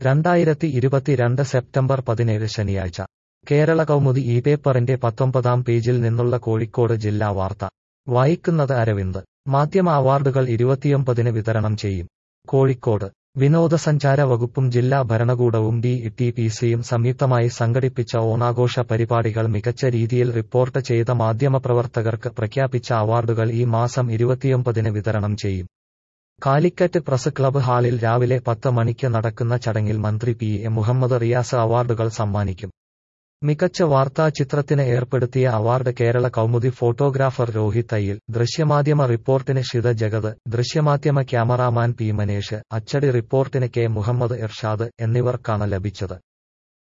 രണ്ടായിരത്തി ഇരുപത്തിരണ്ട് സെപ്റ്റംബർ പതിനേഴ് ശനിയാഴ്ച കേരള കൗമുദി ഈ പേപ്പറിന്റെ പത്തൊമ്പതാം പേജിൽ നിന്നുള്ള കോഴിക്കോട് ജില്ലാ വാർത്ത വായിക്കുന്നത് അരവിന്ദ് മാധ്യമ അവാർഡുകൾ ഇരുപത്തിയൊമ്പതിന് വിതരണം ചെയ്യും കോഴിക്കോട് വിനോദസഞ്ചാര വകുപ്പും ജില്ലാ ഭരണകൂടവും ഡി ടി പി സിയും സംയുക്തമായി സംഘടിപ്പിച്ച ഓണാഘോഷ പരിപാടികൾ മികച്ച രീതിയിൽ റിപ്പോർട്ട് ചെയ്ത മാധ്യമപ്രവർത്തകർക്ക് പ്രഖ്യാപിച്ച അവാർഡുകൾ ഈ മാസം ഇരുപത്തിയൊമ്പതിന് വിതരണം ചെയ്യും കാലിക്കറ്റ് പ്രസ് ക്ലബ്ബ് ഹാളിൽ രാവിലെ പത്ത് മണിക്ക് നടക്കുന്ന ചടങ്ങിൽ മന്ത്രി പി എ മുഹമ്മദ് റിയാസ് അവാർഡുകൾ സമ്മാനിക്കും മികച്ച വാർത്താ ചിത്രത്തിന് ഏർപ്പെടുത്തിയ അവാർഡ് കേരള കൗമുദി ഫോട്ടോഗ്രാഫർ രോഹിത് അയ്യിൽ ദൃശ്യമാധ്യമ റിപ്പോർട്ടിന് ഷിത ജഗത് ദൃശ്യമാധ്യമ ക്യാമറാമാൻ പി മനേഷ് അച്ചടി റിപ്പോർട്ടിന് കെ മുഹമ്മദ് ഇർഷാദ് എന്നിവർക്കാണ് ലഭിച്ചത്